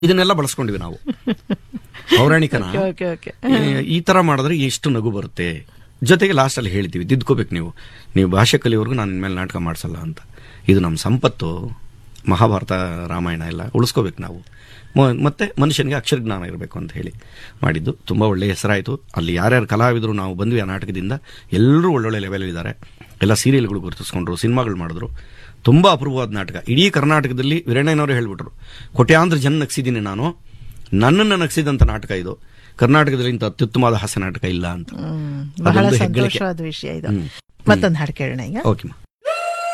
ಇದನ್ನೆಲ್ಲ ಬಳಸ್ಕೊಂಡಿವಿ ನಾವು ಪೌರಾಣಿಕನ okay okay ಈ- ಈ ತರ ಮಾಡಿದ್ರೆ ಎಷ್ಟು ನಗು ಬರುತ್ತೆ ಜೊತೆಗೆ ಲಾಸ್ಟ್ ಅಲ್ಲಿ ಹೇಳ್ತೀವಿ ತಿದ್ಕೋಬೇಕು ನೀವು ನೀವು ಭಾಷೆ ಕಲಿಯೋವರೆಗೂ ನಾನು ಇನ್ಮೇಲೆ ನಾಟಕ ಮಾಡಿಸಲ್ಲ ಅಂತ ಇದು ನಮ್ಮ ಸಂಪತ್ತು ಮಹಾಭಾರತ ರಾಮಾಯಣ ಎಲ್ಲ ಉಳಿಸ್ಕೋಬೇಕು ನಾವು ಮ- ಮತ್ತೆ ಮನುಷ್ಯನಿಗೆ ಅಕ್ಷರ ಜ್ಞಾನ ಇರಬೇಕು ಅಂತ ಹೇಳಿ ಮಾಡಿದ್ದು ತುಂಬಾ ಒಳ್ಳೆ ಹೆಸರಾಯಿತು ಅಲ್ಲಿ ಯಾರ್ಯಾರು ಕಲಾವಿದರು ನಾವು ಬಂದ್ವಿ ಆ ನಾಟಕದಿಂದ ಎಲ್ಲರೂ ಒಳ್ಳೊಳ್ಳೆ ಲೆವೆಲ್ ಇದ್ದಾರೆ ಎಲ್ಲ ಸೀರಿಯಲ್ಗಳು ಗುರುತಿಸ್ಕೊಂಡ್ರು ಸಿನಿಮಾಗಳು ಮಾಡಿದ್ರು ತುಂಬಾ ಅಪೂರ್ವವಾದ ನಾಟಕ ಇಡೀ ಕರ್ನಾಟಕದಲ್ಲಿ ವೀರಣ್ಣನವರು ಹೇಳ್ಬಿಟ್ರು ಕೋಟ್ಯಾಂತರ ಜನ ನಗ್ಸಿದ್ದೀನಿ ನಾನು ನನ್ನನ್ನು ನಗ್ಸಿದಂತ ನಾಟಕ ಇದು ಕರ್ನಾಟಕದಲ್ಲಿ ಇಂಥ ಅತ್ಯುತ್ತಮವಾದ ಹಾಸ್ಯ ನಾಟಕ ಇಲ್ಲ ಅಂತ ಹ್ಮ್. ಬಹಳ ಅದೊಂದು ಹೆಗ್ಗಳಿಕೆ. ಸಂತೋಷವಾದ ವಿಷಯ ಇದು ಹ್ಮ್. ಮತ್ತೊಂದು ಹಾಡು ಕೇಳೋಣ ಈಗ ಓಕೆ ಮಾ